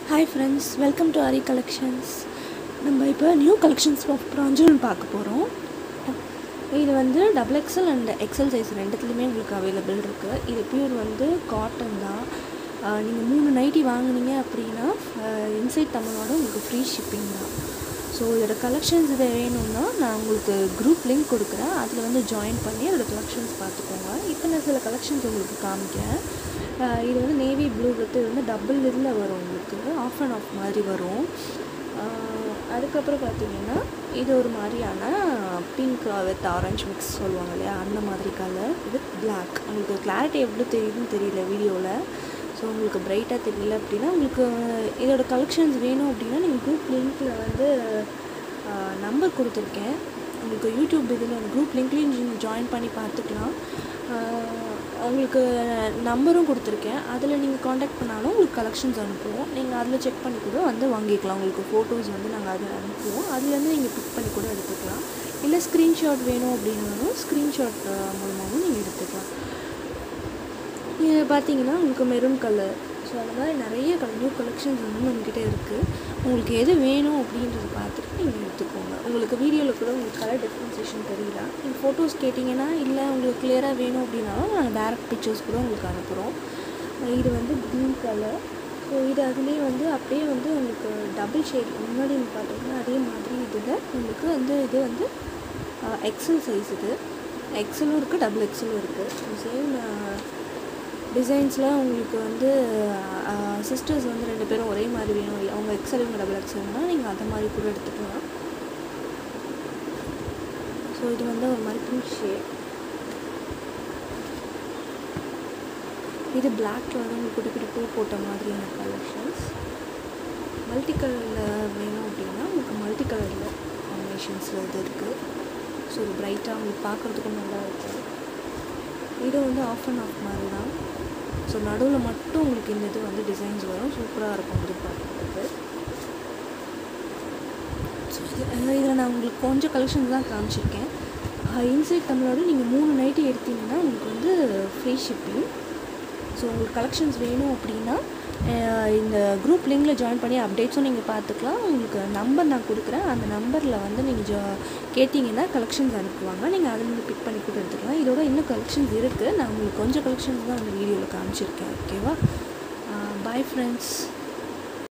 hi friends welcome to Ari collections நம்ம இப்போ new collections of ப்ராஞ்சல் பார்க்க போகிறோம் இது வந்து double XL and XL size ரெண்டுத்துலேயுமே உங்களுக்கு அவைலபிள் இருக்குது இது பியூர் வந்து காட்டன் தான் நீங்கள் மூணு நைட்டி வாங்குனீங்க அப்படின்னா இன்சைட் தமிழோட உங்களுக்கு ஃப்ரீ ஷிப்பிங் தான் ஸோ இதோட கலெக்ஷன்ஸ் இது வேணும்னா நான் உங்களுக்கு குரூப் லிங்க் கொடுக்குறேன் அதில் வந்து ஜாயின் பண்ணி அதோட கலெக்ஷன்ஸ் பார்த்துக்கோங்க இப்போ நான் சில கலெக்ஷன்ஸ் உங்களுக்கு காமிக்கிறேன் ஆஹ் இது வந்து நேவி ப்ளூ வித் இது வந்து டபுள் இதில் வரும் உங்களுக்கு ஆஃப் அண்ட் ஆஃப் மாதிரி வரும் ஆஹ் அதுக்கப்புறம் பார்த்தீங்கன்னா இது ஒரு மாதிரியான பிங்க் வித் ஆரஞ்சு மிக்ஸ் சொல்லுவாங்க இல்லையா அந்த மாதிரி கலர் வித் பிளாக் உங்களுக்கு கிளாரிட்டி எவ்வளோ தெரியுதுன்னு தெரியல வீடியோவில் ஸோ உங்களுக்கு பிரைட்டாக தெரியல அப்படின்னா உங்களுக்கு இதோட கலெக்ஷன்ஸ் வேணும் அப்படின்னா நீங்கள் குரூப் லிங்க்கில் வந்து நம்பர் கொடுத்துருக்கேன் உங்களுக்கு யூடியூப் இதில் குரூப் லிங்க்லேயும் நீங்கள் ஜாயின் பண்ணி பார்த்துக்கலாம் ஆஹ் உங்களுக்கு நம்பரும் கொடுத்துருக்கேன் அதில் நீங்கள் காண்டாக்ட் பண்ணாலும் உங்களுக்கு கலெக்ஷன்ஸ் அனுப்புவோம் நீங்கள் அதில் செக் பண்ணி கூட வந்து வாங்கிக்கலாம் உங்களுக்கு ஃபோட்டோஸ் வந்து நாங்கள் அதில் அனுப்புவோம் அதுலேருந்து நீங்கள் பிக் பண்ணி கூட எடுத்துக்கலாம் இல்லை ஸ்க்ரீன்ஷாட் வேணும் அப்படின்னாலும் ஸ்க்ரீன்ஷாட் மூலமாகவும் நீங்கள் எடுத்துக்கலாம் இது பார்த்தீங்கன்னா உங்களுக்கு மெரூன் கலர் ஸோ அந்த மாதிரி நிறைய கலர் நியூ கலெக்ஷன்ஸ் வந்து நம்மக்கிட்ட இருக்குது உங்களுக்கு எது வேணும் அப்படின்றத பார்த்துட்டு நீங்கள் எடுத்துக்கோங்க உங்களுக்கு வீடியோவில் கூட உங்களுக்கு கலர் டிஃப்ரென்சேஷன் தெரியல நீங்கள் ஃபோட்டோஸ் கேட்டிங்கன்னா இல்லை உங்களுக்கு கிளியராக வேணும் அப்படின்னாலும் நாங்கள் டேரக்ட் பிக்சர்ஸ் கூட உங்களுக்கு அனுப்புகிறோம் இது வந்து க்ரீன் கலர் ஸோ இது அதுலேயே வந்து அப்படியே வந்து உங்களுக்கு டபுள் ஷேட் முன்னாடி நீங்கள் பார்த்தீங்கன்னா அதே மாதிரி இதில் உங்களுக்கு வந்து இது வந்து எக்ஸல் சைஸ் இது எக்ஸலும் இருக்குது டபுள் எக்ஸலும் இருக்குது சேம் டிசைன்ஸில் உங்களுக்கு வந்து சிஸ்டர்ஸ் வந்து ரெண்டு பேரும் ஒரே மாதிரி வேணும் இல்லை அவங்க எக்ஸல் இவங்க டபுள் எக்ஸல்னா நீங்கள் அந்த மாதிரி கூட எடுத்துக்கலாம் ஸோ இது வந்து ஒரு மாதிரி பிங்க் ஷேட் இது பிளாக்ல வந்து உங்களுக்கு குட்டி குட்டி பூ போட்ட மாதிரியான கலெக்ஷன்ஸ் மல்டி கலரில் வேணும் அப்படின்னா உங்களுக்கு மல்டி கலரில் காம்பினேஷன்ஸில் இது இருக்குது ஸோ இது பிரைட்டாக உங்களுக்கு பார்க்குறதுக்கும் நல்லா இருக்கும் இது வந்து ஆஃப் அண்ட் ஆஃப் மாதிரி தான் ஸோ நடுவில் மட்டும் உங்களுக்கு இந்த இது வந்து டிசைன்ஸ் வரும் சூப்பராக இருக்கும் இது பார்க்குறதுக்கு ஸோ இது இதில் நான் உங்களுக்கு கொஞ்சம் கலெக்ஷன்ஸ் தான் காமிச்சிருக்கேன் இன்சைட் தமிழோட நீங்கள் மூணு நைட்டு எடுத்தீங்கன்னா உங்களுக்கு வந்து ஃப்ரீ ஷிப்பிங் ஸோ உங்களுக்கு கலெக்ஷன்ஸ் வேணும் அப்படின்னா இந்த குரூப் லிங்கில் ஜாயின் பண்ணி அப்டேட்ஸும் நீங்கள் பார்த்துக்கலாம் உங்களுக்கு நம்பர் நான் கொடுக்குறேன் அந்த நம்பரில் வந்து நீங்கள் ஜா கேட்டிங்கன்னா கலெக்ஷன்ஸ் அனுப்புவாங்க நீங்கள் அதில் பிக் பண்ணி கூட எடுத்துக்கலாம் இதோட இன்னும் கலெக்ஷன்ஸ் இருக்குது நான் உங்களுக்கு கொஞ்சம் கலெக்ஷன்ஸ் தான் அந்த வீடியோவில் காமிச்சிருக்கேன் ஓகேவா பாய் ஃப்ரெண்ட்ஸ்